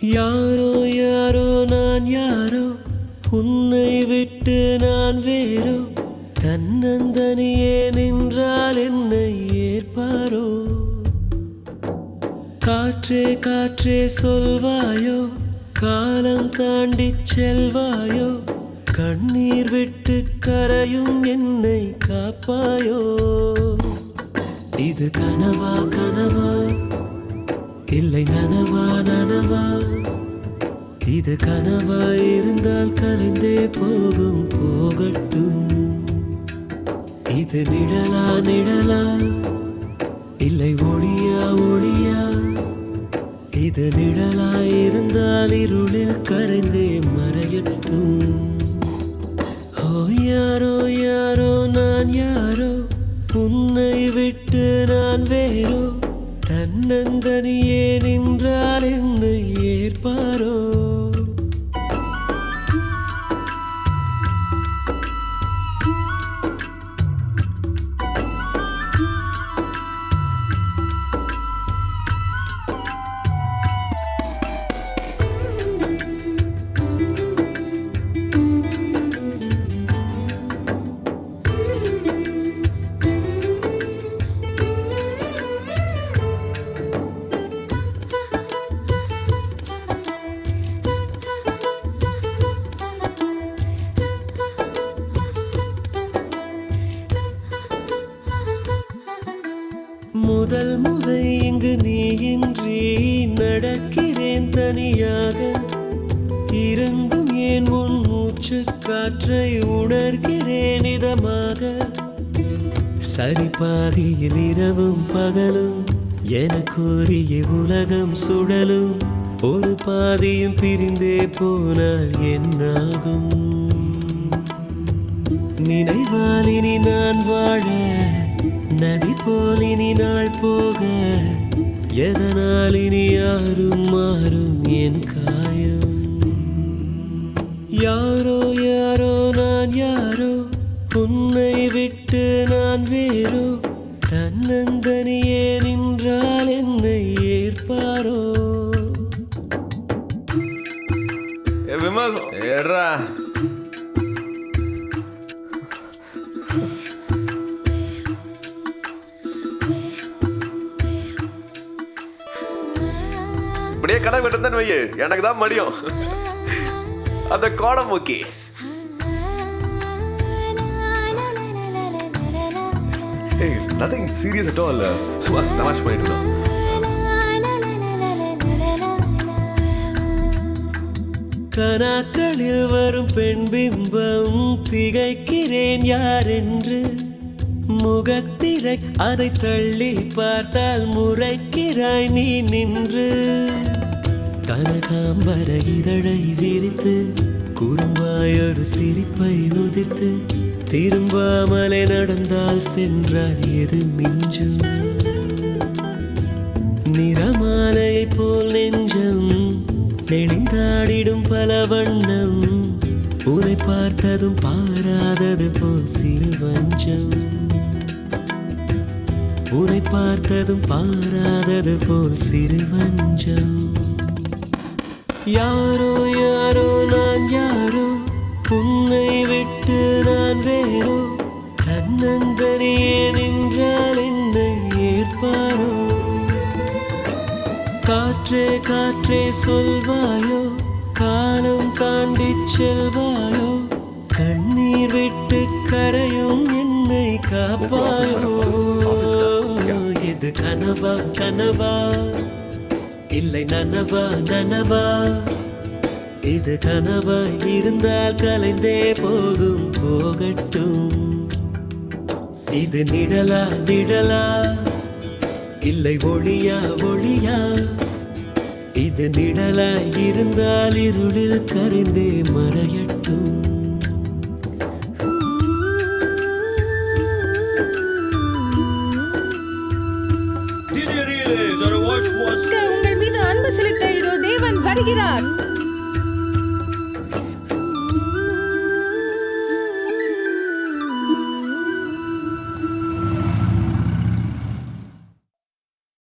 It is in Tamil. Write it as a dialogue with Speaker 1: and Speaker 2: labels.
Speaker 1: யாரோ யாரோ நான் யாரோ உன்னை விட்டு நான் வேறோ தன்னந்தனியே நின்றால் என்னை ஏற்பாரோ காற்றே காற்றே சொல்வாயோ காலம் தாண்டிச் செல்வாயோ கண்ணீர் விட்டு கரையும் என்னை காப்பாயோ இது கனவா கனவா இல்லை நனவா நனவா இது கனவா இருந்தால் கலைந்தே போகும் போகட்டும் இது நிழலா நிழலா இல்லை ஒளியா ஒளியா இது நிழலா இருந்தால் இருளில் கரைந்தே மறையட்டும் ஓ யாரோ யாரோ நான் யாரோ உன்னை விட்டு நான் வேறோ தன்னந்தனியே நின்றால் என்னை ஏற்பாரோ முதல் முறை இங்கு நீயின்றி நடக்கிறேன் தனியாக இருந்தும் ஏன் உன் மூச்சு காற்றை உணர்கிறேன் இதமாக சரி பாதியில் இரவும் பகலும் எனக்குரிய உலகம் சுழலும் ஒரு பாதியும் பிரிந்தே போனால் என்னாகும் நினைவால் இனி நான் வாழ நதி போல் இனி நாள் போக எதனால் இனி யாரும் மாறும் என் காயம் யாரோ யாரோ நான் யாரோ உன்னை விட்டு நான் வேறோ தன்னந்தனியே நின்றால் என்னை ஏற்பாரோ
Speaker 2: ஏ விமல் ஏறா இப்படியே கடை விட்டுருந்தேன்னு வையு எனக்கு தான் மடியும் அந்த கோடம் மூக்கி ஏய் நதிங் சீரியஸ் அட்டோ இல்ல சும்மா தமாஷ் பண்ணிட்டு இருந்தோம்
Speaker 1: கனாக்களில் வரும் பெண் பிம்பம் திகைக்கிறேன் யார் என்று முகத்திரை அதை தள்ளி பார்த்தால் முறைக்கிறாய் நீ நின்று கனகாம்பர இதழை விரித்து குறும்பாய் ஒரு சிரிப்பை உதிர்த்து திரும்பாமலே நடந்தால் சென்றால் எது மிஞ்சும் நிறமாலை போல் நெஞ்சம் நெளிந்தாடிடும் பல வண்ணம் உன்னை பார்த்ததும் பாராதது போல் சிறு வஞ்சம் உன்னை பார்த்ததும் பாராதது போல் சிறு வஞ்சம் யாரோ யாரோ நான் யாரோ உன்னை விட்டு நான் வேறோ தன்னந்தனியே நின்றால் என்னை ஏற்பாரோ காற்றே காற்றே சொல்வாயோ காலம் தாண்டிச் செல்வாயோ கண்ணீர் விட்டு கரையும் என்னை காப்பாயோ இது கனவா கனவா இல்லை நனவா நனவா இது கனவா இருந்தால் கலைந்தே போகும் போகட்டும் இது நிழலா நிழலா இல்லை ஒளியா ஒளியா இது நிழலா இருந்தால் இருளில் கரைந்தே மறையட்டும்
Speaker 3: உங்கள் மீது அன்பு செலுத்த இதோ தேவன் வருகிறார்